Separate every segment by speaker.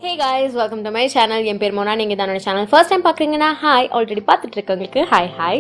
Speaker 1: hey guys welcome to my channel என் பேர் மோனா நீங்கள் தான் சேனல் ஃபர்ஸ்ட் டைம் பார்க்குறீங்கன்னா ஹாய் ஆல்ரெடி பார்த்துட்டு இருக்கவங்களுக்கு ஹாய் ஹாய்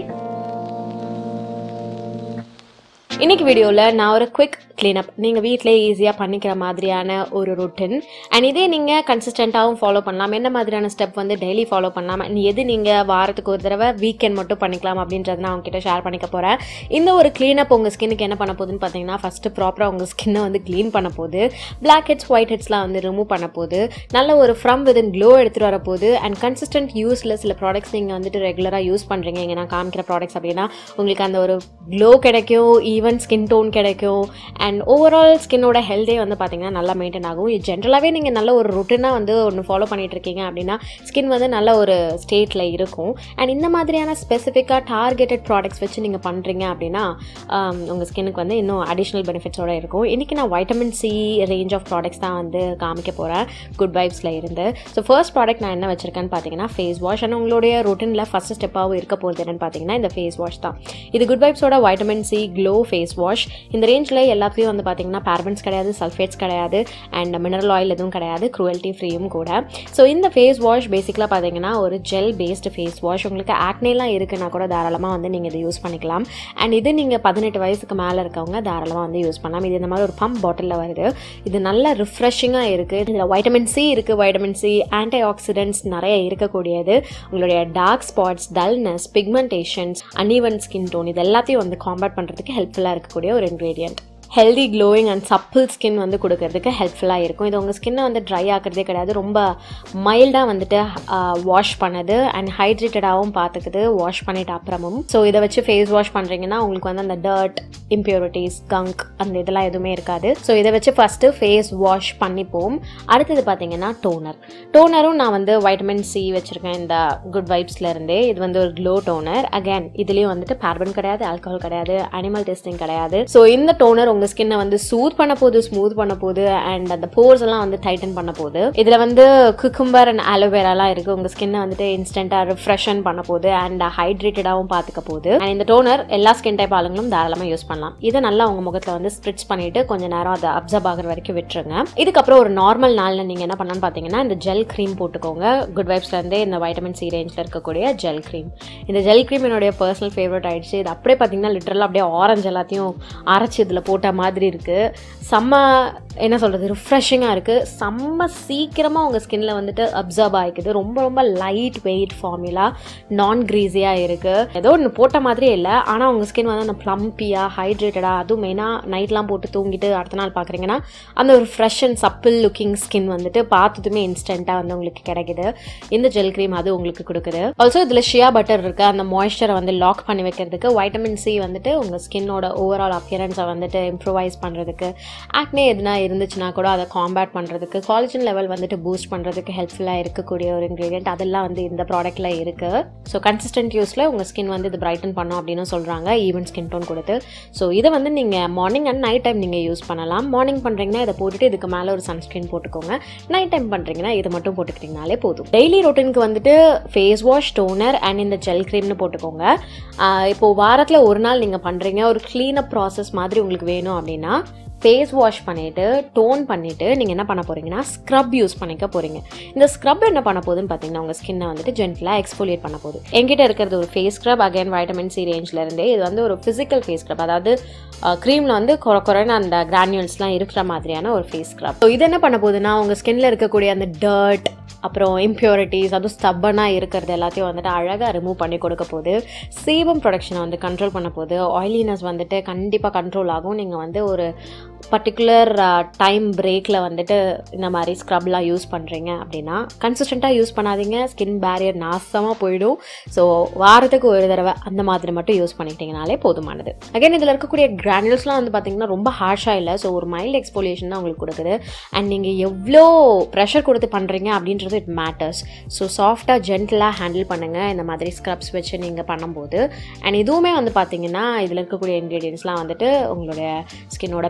Speaker 1: இன்னைக்கு வீடியோவில் நான் ஒரு குவிக் க்ளீனப் நீங்கள் வீட்டிலே ஈஸியாக பண்ணிக்கிற மாதிரியான ஒரு ரொட்டின் அண்ட் இதே நீங்கள் கன்சிஸ்டண்ட்டாகவும் ஃபாலோ பண்ணலாம் என்ன மாதிரியான ஸ்டெப் வந்து டெய்லி ஃபாலோ பண்ணலாம் and எது நீங்கள் வாரத்துக்கு ஒரு தடவை வீக்கெண்ட் மட்டும் பண்ணிக்கலாம் அப்படின்றத நான் உங்ககிட்ட ஷேர் பண்ணிக்க போகிறேன் இந்த ஒரு க்ளீனப் உங்கள் ஸ்கின்னுக்கு என்ன பண்ண போகுதுன்னு பார்த்தீங்கன்னா ஃபஸ்ட்டு ப்ராப்பராக உங்கள் ஸ்கின்னை வந்து க்ளீன் பண்ண போகுது பிளாக் ஹெட்ஸ் ஒயிட் ஹெட்ஸ்லாம் வந்து ரிமூவ் பண்ண போகுது நல்ல ஒரு ஃப்ரம் வித் க்ளோ எடுத்துகிட்டு வர போகுது அண்ட் கன்சிஸ்டன்ட் யூஸில் சில ப்ராடக்ட்ஸ் நீங்கள் வந்துட்டு ரெகுலராக யூஸ் பண்ணுறீங்க இங்கே நான் காமிக்கிற ப்ராடக்ட்ஸ் அப்படின்னா உங்களுக்கு அந்த ஒரு க்ளோ கிடைக்கும் ஈவன் ஸ்கின் டோன் கிடைக்கும் அண்ட் ஓவரால் ஸ்கின்னோட ஹெல்த்தே வந்து பார்த்தீங்கன்னா நல்லா மெயின்டைன் ஆகும் இது ஜென்ரலாகவே நீங்கள் நல்ல ஒரு ரொட்டீனாக வந்து ஒன்று ஃபாலோ பண்ணிட்டு இருக்கீங்க அப்படின்னா ஸ்கின் வந்து நல்ல ஒரு ஸ்டேட்டில் இருக்கும் அண்ட் இந்த மாதிரியான ஸ்பெசிஃபிக்காக டார்கெட்டட் ப்ராடக்ட்ஸ் வச்சு நீங்கள் பண்ணுறீங்க அப்படின்னா உங்கள் ஸ்கின்னுக்கு வந்து இன்னும் அடிஷ்னல் பெனிஃபிட்ஸோட இருக்கும் இன்றைக்கி நான் vitamin C range of products தான் வந்து காமிக்க போகிறேன் குட் வைப்ஸில் இருந்து ஸோ ஃபர்ஸ்ட் ப்ராடக்ட் நான் என்ன வச்சிருக்கேன்னு பார்த்தீங்கன்னா ஃபேஸ் வாஷ் அண்ட் உங்களுடைய ரொட்டீனில் ஃபஸ்ட் ஸ்டெப்பாகவும் இருக்க போகிறது என்னன்னு பார்த்தீங்கன்னா இந்த ஃபேஸ் வாஷ் தான் இது குட் வைப்ஸோட vitamin C glow face wash இந்த ரேஞ்சில் எல்லாத்துலேயும் வந்து பார்த்தீங்கன்னா பேரபன்ஸ் கிடையாது சல்ஃபேட்ஸ் கிடையாது அண்ட் மினரல் ஆயில் எதுவும் கிடையாது க்ரூவல்ட்டி ஃப்ரீயும் கூட ஸோ இந்த ஃபேஸ் வாஷ் பேசிக்கலாக பார்த்தீங்கன்னா ஒரு ஜெல் பேஸ்டு ஃபேஸ் வாஷ் உங்களுக்கு ஆக்னேலாம் இருக்குன்னா கூட தாராளமாக வந்து நீங்கள் இதை யூஸ் பண்ணிக்கலாம் அண்ட் இது நீங்கள் பதினெட்டு வயசுக்கு மேலே இருக்கவங்க தாராளமாக வந்து யூஸ் பண்ணலாம் இது இந்த மாதிரி ஒரு பம்ப் பாட்டிலில் வருது இது நல்ல ரிஃப்ரெஷிங்காக இருக்குது இதில் வைட்டமின் சி இருக்குது வைட்டமின் சி ஆன்டி ஆக்சிடென்ட்ஸ் நிறைய இருக்கக்கூடியது உங்களுடைய dark spots dullness pigmentations uneven skin tone இது எல்லாத்தையும் வந்து காம்பேட் பண்ணுறதுக்கு ஹெல்ப்ஃபுல்லாக இருக்கக்கூடிய ஒரு ingredient healthy glowing and supple skin வந்து கொடுக்கறதுக்கு ஹெல்ப்ஃபுல்லாக இருக்கும் இது உங்கள் ஸ்கின்னை வந்து ட்ரை ஆக்கிறதே கிடையாது ரொம்ப மைல்டாக வந்துட்டு வாஷ் பண்ணுது அண்ட் ஹைட்ரேட்டடாகவும் பார்த்துக்குது வாஷ் பண்ணிட்ட அப்புறமும் ஸோ இதை வச்சு ஃபேஸ் வாஷ் பண்ணுறீங்கன்னா உங்களுக்கு வந்து அந்த டர்ட் இம்ப்யூரிட்டிஸ் கங்க் அந்த இதெல்லாம் எதுவுமே இருக்காது ஸோ இதை வச்சு ஃபஸ்ட்டு ஃபேஸ் வாஷ் பண்ணிப்போம் அடுத்தது பார்த்தீங்கன்னா டோனர் டோனரும் நான் வந்து வைட்டமின் சி வச்சுருக்கேன் இந்த குட் வைப்ஸ்ல இருந்தே இது வந்து ஒரு க்ளோ டோனர் அகேன் இதுலேயும் வந்துட்டு பார்பன் கிடையாது ஆல்கஹால் கிடையாது அனிமல் டெஸ்டிங் கிடையாது ஸோ இந்த டோனர் உங்கள் ஸ்கின்னை வந்து சூத் பண்ண போகுது ஸ்மூத் பண்ண போகுது அண்ட் அந்த போர்ஸ் எல்லாம் வந்து டைட்டன் பண்ண போகுது இதில் வந்து குக்கும்பர் அண்ட் ஆலோவேராலாம் இருக்குது உங்கள் ஸ்கின்னை வந்துட்டு இன்ஸ்டண்ட்டாக ரிஃப்ரெஷன் பண்ண போகுது அண்ட் ஹைட்ரேட்டடாகவும் பார்த்துக்க போகுது அண்ட் இந்த டோனர் எல்லா ஸ்கின் டைப் ஆளுங்களும் தாராளமாக யூஸ் பண்ணலாம் இதை நல்லா உங்கள் முகத்தில் வந்து ஸ்ப்ரிட்ச் பண்ணிட்டு கொஞ்ச நேரம் அதை அப்சர்வ் ஆகிற வரைக்கும் விட்டுருங்க இதுக்கப்புறம் ஒரு நார்மல் நாளில் நீங்கள் என்ன பண்ணலான்னு பார்த்தீங்கன்னா இந்த ஜெல் க்ரீம் போட்டுக்கோங்க குட் வைப்ஸ்லேருந்தே இந்த வைட்டமின் சி ரேஞ்சில் இருக்கக்கூடிய ஜெல் க்ரீம் இந்த ஜெல் க்ரீம் என்னுடைய பர்சனல் ஃபேவரட் ஆயிடுச்சு இது அப்படியே பார்த்தீங்கன்னா லிட்டரலாக அப்படியே ஆரஞ்சு எல்லாத்தையும் அரைச்சி இதில் போட்ட மாதிரி இருக்குது செம்ம என்ன சொல்கிறது ரிஃப்ரெஷிங்காக இருக்குது செம்ம சீக்கிரமாக உங்கள் ஸ்கின்ல வந்துட்டு அப்சர்வ் ஆகிக்குது ரொம்ப ரொம்ப லைட் வெயிட் ஃபார்முலா நான் க்ரீஸியாக இருக்குது ஏதோ ஒன்று போட்ட மாதிரியே இல்லை ஆனால் உங்கள் ஸ்கின் வந்து அந்த ப்ளம்பியாக ஹைட்ரேட்டடாக அதுவும் மெயினாக நைட்லாம் போட்டு தூங்கிட்டு அடுத்த நாள் பார்க்குறீங்கன்னா அந்த ஒரு fresh and supple looking skin வந்துட்டு பார்த்ததுமே இன்ஸ்டண்ட்டாக வந்து உங்களுக்கு கிடைக்குது இந்த ஜெல் க்ரீம் அது உங்களுக்கு கொடுக்குது ஆல்சோ இதில் ஷியா பட்டர் இருக்குது அந்த மாய்ஸ்சரை வந்து லாக் பண்ணி வைக்கிறதுக்கு வைட்டமின் சி வந்துட்டு உங்கள் ஸ்கின்னோட ஓவரால் அப்பியரன்ஸை வந்துட்டு இம்ப்ரூவைஸ் பண்ணுறதுக்கு ஆக்னே எதுனா இருந்துச்சுன்னா கூட அதை காம்பேட் பண்ணுறதுக்கு காலேஜன் லெவல் வந்துட்டு பூஸ்ட் பண்ணுறதுக்கு ஹெல்ப்ஃபுல்லாக இருக்கக்கூடிய ஒரு இன்க்ரீடியன்ட் அதெல்லாம் வந்து இந்த ப்ராடக்ட்டில் இருக்குது ஸோ கன்சிஸ்டன்ட் யூஸில் உங்கள் ஸ்கின் வந்து இது பிரைட்டன் பண்ணும் அப்படின்னு சொல்கிறாங்க ஈவன் ஸ்கின் டோன் கொடுத்து ஸோ இதை வந்து நீங்கள் மார்னிங் அண்ட் நைட் டைம் நீங்கள் யூஸ் பண்ணலாம் மார்னிங் பண்ணுறீங்கன்னா இதை போட்டுட்டு இதுக்கு மேலே ஒரு சன்ஸ்க்ரீன் போட்டுக்கோங்க நைட் டைம் பண்ணுறீங்கன்னா இது மட்டும் போட்டுக்கிட்டிங்கனாலே போதும் டெய்லி ரொட்டீனுக்கு வந்துட்டு ஃபேஸ் வாஷ் டோனர் அண்ட் இந்த ஜெல் க்ரீம்னு போட்டுக்கோங்க இப்போது வாரத்தில் ஒரு நாள் நீங்கள் பண்ணுறீங்க ஒரு க்ளீனப் ப்ராசஸ் மாதிரி உங்களுக்கு வேணும் அப்படின்னா ஃபேஸ் வாஷ் பண்ணிவிட்டு டோன் பண்ணிவிட்டு நீங்கள் என்ன பண்ண போகிறீங்கன்னா ஸ்க்ரப் யூஸ் பண்ணிக்க போகிறீங்க இந்த ஸ்க்ரப் என்ன பண்ண போகுதுன்னு பார்த்தீங்கன்னா உங்கள் ஸ்கின்னை வந்துட்டு ஜென்டலாக எக்ஸ்போலியேட் பண்ண போகுது என்கிட்ட இருக்கிறது ஒரு face scrub again vitamin C ரேஞ்சில் இருந்தே இது வந்து ஒரு ஃபிசிக்கல் ஃபேஸ் ஸ்க்ரப் அதாவது க்ரீமில் வந்து குறை குறைன்னு அந்த கிரானியூல்ஸ்லாம் இருக்கிற மாதிரியான ஒரு ஃபேஸ் ஸ்க்ரப் ஸோ இது என்ன பண்ண போகுதுன்னா உங்கள் ஸ்கின்ல இருக்கக்கூடிய அந்த டர்ட் அப்புறம் இம்ப்யூரிட்டிஸ் அதுவும் ஸ்டப்பனாக இருக்கிறது எல்லாத்தையும் வந்துட்டு அழகாக ரிமூவ் பண்ணி கொடுக்க போகுது சீபம் ப்ரொடக்ஷனை வந்து கண்ட்ரோல் பண்ண போகுது ஆயிலினஸ் வந்துட்டு கண்டிப்பாக கண்ட்ரோல் ஆகும் நீங்கள் வந்து ஒரு பர்டிகுலர் டைம் பிரேக்கில் வந்துட்டு இந்த மாதிரி ஸ்க்ரப்லாம் யூஸ் பண்ணுறீங்க அப்படின்னா கன்சிஸ்டண்ட்டாக யூஸ் பண்ணாதீங்க ஸ்கின் பேரியர் நாசமாக போயிடும் ஸோ வாரத்துக்கு ஒரு தடவை அந்த மாதிரி மட்டும் யூஸ் பண்ணிக்கிட்டிங்கனாலே போதுமானது அகைன் இதில் இருக்கக்கூடிய கிரானியூல்ஸ்லாம் வந்து பார்த்திங்கன்னா ரொம்ப ஹார்ஷாக இல்லை ஸோ ஒரு மைல்டு எக்ஸ்போலியேஷன் தான் உங்களுக்கு கொடுக்குது அண்ட் நீங்கள் எவ்வளோ ப்ரெஷர் கொடுத்து பண்ணுறீங்க அப்படின்றது இட் மேட்டர்ஸ் ஸோ சாஃப்டாக ஜென்டலாக ஹேண்டில் பண்ணுங்கள் இந்த மாதிரி ஸ்க்ரப்ஸ் வச்சு நீங்கள் பண்ணும்போது அண்ட் இதுவுமே வந்து பார்த்தீங்கன்னா இதில் இருக்கக்கூடிய இன்க்ரீடியன்ஸ்லாம் வந்துட்டு உங்களுடைய ஸ்கின்னோட pigmentation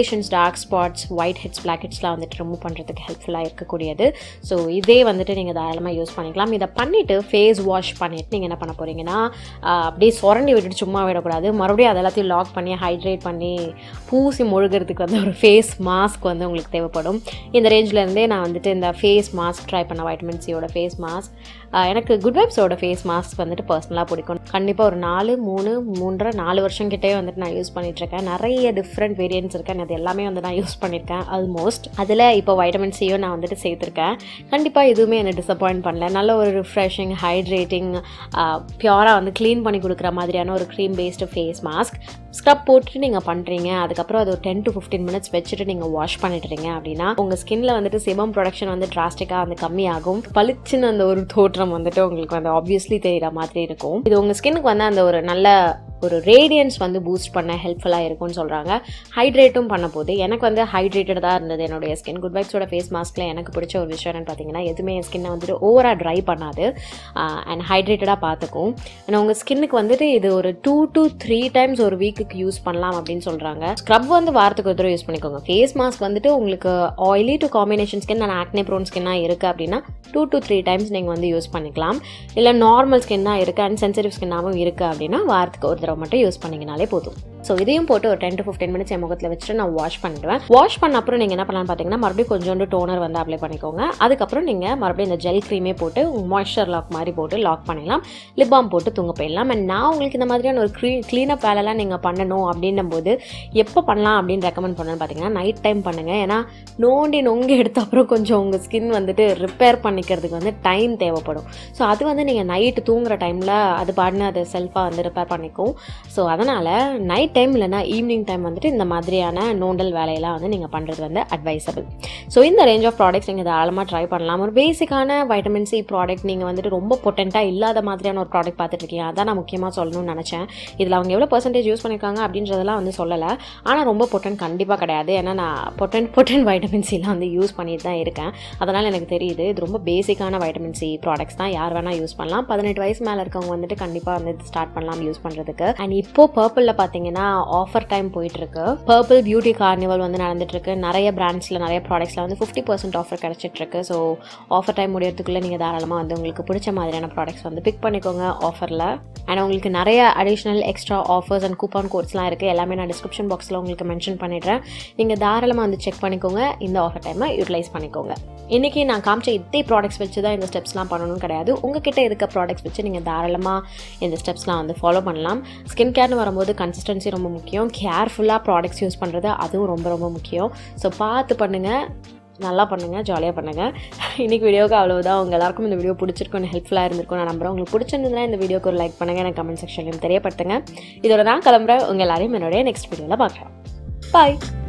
Speaker 1: pigmentations dark spots whiteheads பிளாக் ஹெட்ஸ்லாம் வந்துட்டு ரிமூவ் பண்ணுறதுக்கு ஹெல்ப்ஃபுல்லாக இருக்கக்கூடியது ஸோ இதே வந்துட்டு நீங்கள் தாராளமாக யூஸ் பண்ணிக்கலாம் இதை பண்ணிவிட்டு ஃபேஸ் வாஷ் பண்ணிவிட்டு நீங்கள் என்ன பண்ண போகிறீங்கன்னா ஆஹ், அப்படியே சுரண்டி விட்டுட்டு சும்மா விடக்கூடாது மறுபடியும் அது எல்லாத்தையும் லாக் பண்ணி ஹைட்ரேட் பண்ணி பூசி முழுகிறதுக்கு வந்து ஒரு ஃபேஸ் மாஸ்க் வந்து உங்களுக்கு தேவைப்படும் இந்த ரேஞ்சில் இருந்தே நான் வந்துட்டு இந்த ஃபேஸ் மாஸ்க் ட்ரை பண்ண வைட்டமின் சியோட ஃபேஸ் மாஸ்க் எனக்கு குட் வைப்ஸோட ஃபேஸ் மாஸ்க் வந்துட்டு பர்சனலாக பிடிக்கும் கண்டிப்பாக ஒரு நாலு மூணு மூன்றரை நாலு வருஷம் கிட்டே வந்துட்டு நான் யூஸ் பண்ணிகிட்ருக்கேன் நிறைய டிஃப்ரெண்ட் வேரியன்ட்ஸ் இருக்கேன் அது எல்லாமே வந்து நான் யூஸ் பண்ணியிருக்கேன் ஆல்மோஸ்ட் அதில் இப்போ வைட்டமின் சியும் நான் வந்துட்டு சேர்த்துருக்கேன் கண்டிப்பாக எதுவுமே என்னை டிசப்பாயிண்ட் பண்ணல நல்ல ஒரு ரிஃப்ரெஷிங் ஹைட்ரேட்டிங் பியூராக வந்து க்ளீன் பண்ணி கொடுக்குற மாதிரியான ஒரு cream based face mask scrub போட்டுட்டு நீங்கள் பண்ணுறீங்க அதுக்கப்புறம் அது ஒரு டென் டு ஃபிஃப்டீன் மினிட்ஸ் வச்சுட்டு நீங்கள் வாஷ் பண்ணிடுறீங்க அப்படின்னா உங்கள் ஸ்கின்ல வந்துட்டு சிபம் ப்ரொடக்ஷன் வந்து டிராஸ்டிக்காக வந்து கம்மியாகும் பளிச்சுன்னு அந்த ஒரு தோற்றம் வந்துட்டு உங்களுக்கு வந்து ஆப்வியஸ்லி தெரிகிற மாதிரி இருக்கும் இது உங்கள் ஸ்கின்னுக்கு வந்து அந்த ஒரு நல்ல ஒரு ரேடியன்ஸ் வந்து பூஸ்ட் பண்ண ஹெல்ப்ஃபுல்லாக இருக்கும்னு சொல்கிறாங்க ஹைட்ரேட்டும் பண்ண போது எனக்கு வந்து ஹைட்ரேட்டட் தான் இருந்தது என்னுடைய ஸ்கின் குட் வைப்ஸோட ஃபேஸ் மாஸ்க்கில் எனக்கு பிடிச்ச ஒரு விஷயம் என்னன்னு பார்த்தீங்கன்னா எதுவுமே என் ஸ்கின்னை வந்துட்டு ஓவராக ட்ரை பண்ணாது அண்ட் ஹைட்ரேட்டடாக பார்த்துக்கும் அண்ட் உங்கள் ஸ்கின்னுக்கு வந்துட்டு இது ஒரு டூ டு த்ரீ டைம்ஸ் ஒரு வீக்குக்கு யூஸ் பண்ணலாம் அப்படின்னு சொல்கிறாங்க ஸ்க்ரப் வந்து வாரத்துக்கு ஒரு தடவை யூஸ் பண்ணிக்கோங்க ஃபேஸ் மாஸ்க் வந்துட்டு உங்களுக்கு ஆயிலி டு காம்பினேஷன் ஸ்கின் நான் ஆக்னே ப்ரோன் ஸ்கின்னாக இருக்குது அப்படின்னா டூ டு த்ரீ டைம்ஸ் நீங்கள் வந்து யூஸ் பண்ணிக்கலாம் இல்லை நார்மல் ஸ்கின்னாக இருக்குது அண்ட் சென்சிட்டிவ் ஸ்கின்னாகவும் இருக்குது அப்படின்னா வாரத்துக்கு ஒரு தடவை மட்டும் யூஸ் பண்ணிங்கனாலே போதும் ஸோ இதையும் போட்டு ஒரு டென் டு ஃபிஃப்டீன் மினிட்ஸ் என் முகத்தில் வச்சுட்டு நான் வாஷ் பண்ணிடுவேன் வாஷ் பண்ண அப்புறம் நீங்கள் என்ன பண்ணலாம்னு பார்த்தீங்கன்னா மறுபடியும் கொஞ்சோண்டு டோனர் வந்து அப்ளை பண்ணிக்கோங்க அதுக்கப்புறம் நீங்கள் மறுபடியும் இந்த ஜெல் க்ரீமே போட்டு மாய்ஸ்சர் லாக் மாதிரி போட்டு லாக் பண்ணிடலாம் லிப் பாம் போட்டு தூங்க போயிடலாம் அண்ட் நான் உங்களுக்கு இந்த மாதிரியான ஒரு க்ளீ க்ளீனப் வேலைலாம் நீங்கள் பண்ணணும் அப்படின்னும் போது எப்போ பண்ணலாம் அப்படின்னு ரெக்கமெண்ட் பண்ணணும்னு பார்த்தீங்கன்னா நைட் டைம் பண்ணுங்கள் ஏன்னா நோண்டி நொங்கி எடுத்த அப்புறம் கொஞ்சம் உங்கள் ஸ்கின் வந்துட்டு ரிப்பேர் பண்ணிக்கிறதுக்கு வந்து டைம் தேவைப்படும் ஸோ அது வந்து நீங்கள் நைட்டு தூங்குற டைமில் அது பாட்டுன்னு அது செல்ஃபாக வந்து ரிப்பேர் பண்ணிக்கும் ஸோ அதனால் நைட் டைம் இல்லைனா ஈவினிங் டைம் வந்துட்டு இந்த மாதிரியான நோண்டல் வேலையெல்லாம் வந்து நீங்கள் பண்ணுறது வந்து அட்வைசபிள் ஸோ இந்த ரேஞ்ச் ஆஃப் ப்ராடக்ட்ஸ் நீங்கள் தாராளமாக ட்ரை பண்ணலாம் ஒரு பேசிக்கான வைட்டமின் சி ப்ராடக்ட் நீங்கள் வந்துட்டு ரொம்ப பொட்டென்ட்டாக இல்லாத மாதிரியான ஒரு ப்ராடக்ட் பார்த்துட்டு இருக்கீங்க அதான் நான் முக்கியமாக சொல்லணும்னு நினச்சேன் இதில் அவங்க எவ்வளோ பர்சன்டேஜ் யூஸ் பண்ணியிருக்காங்க அப்படின்றதெல்லாம் வந்து சொல்லலை ஆனால் ரொம்ப பொட்டன் கண்டிப்பாக கிடையாது ஏன்னா நான் பொட்டன் பொட்டன் வைட்டமின் சிலாம் வந்து யூஸ் பண்ணிட்டு தான் இருக்கேன் அதனால் எனக்கு தெரியுது இது ரொம்ப பேசிக்கான வைட்டமின் சி ப்ராடக்ட்ஸ் தான் யார் வேணால் யூஸ் பண்ணலாம் பதினெட்டு வயசு மேலே இருக்கவங்க வந்துட்டு கண்டிப்பாக வந்து ஸ்டார்ட் பண்ணலாம் யூஸ் பண்ணுறதுக்கு அண்ட் இப்போ பர்பிளில் பார்த்தீங்கன்னா ஆஃபர் டைம் போயிட்டு இருக்கு பர்பிள் பியூட்டி கார்னிவல் வந்து நடந்துட்டு இருக்கு நிறைய பிராண்ட்ஸில் நிறைய ப்ராடக்ட்ஸில் வந்து ஃபிஃப்டி பர்சன்ட் ஆஃபர் கிடைச்சிட்டு இருக்கு ஸோ ஆஃபர் டைம் முடியறதுக்குள்ளே நீங்கள் தாராளமாக வந்து உங்களுக்கு பிடிச்ச மாதிரியான ப்ராடக்ட்ஸ் வந்து பிக் பண்ணிக்கோங்க ஆஃபரில் அண்ட் உங்களுக்கு நிறைய additional extra offers and coupon கோட்ஸ்லாம் இருக்குது எல்லாமே நான் டிஸ்கிரிப்ஷன் பாக்ஸில் உங்களுக்கு மென்ஷன் பண்ணிடுறேன் நீங்கள் தாராளமாக வந்து செக் பண்ணிக்கோங்க இந்த ஆஃபர் டைமை யூட்டிலைஸ் பண்ணிக்கோங்க இன்றைக்கி நான் காமிச்ச இதே ப்ராடக்ட்ஸ் வச்சு தான் இந்த ஸ்டெப்ஸ்லாம் பண்ணணும்னு கிடையாது உங்ககிட்ட இருக்க ப்ராடக்ட்ஸ் வச்சு நீங்கள் தாராளமாக இந்த ஸ்டெப்ஸ்லாம் வந்து ஃபாலோ பண்ணலாம் ஸ்கின் கேர்னு வரும்போது கன்சிஸ்டன்சி ரொம்ப முக்கியம் கேர்ஃபுல்லாக ப்ராடக்ட்ஸ் யூஸ் பண்ணுறது அதுவும் ரொம்ப ரொம்ப முக்கியம் ஸோ பார்த்து பண்ணுங்கள் நல்லா பண்ணுங்கள் ஜாலியாக பண்ணுங்கள் இன்றைக்கி வீடியோக்கு அவ்வளவுதான் உங்கள் எல்லாருக்கும் இந்த வீடியோ பிடிச்சிருக்கும் ஹெல்ப்ஃபுல்லாக இருந்திருக்கும் நான் நம்புறேன் உங்களுக்கு பிடிச்சிருந்ததுன்னா இந்த வீடியோக்கு ஒரு லைக் பண்ணுங்கள் எனக்கு கமெண்ட் செக்ஷன்லையும் தெரியப்படுத்துங்க இதோட நான் கிளம்புறேன் உங்கள் எல்லாரையும் என்னுடைய நெக்ஸ்ட் வீடியோவில் பார்க்குறேன் பாய்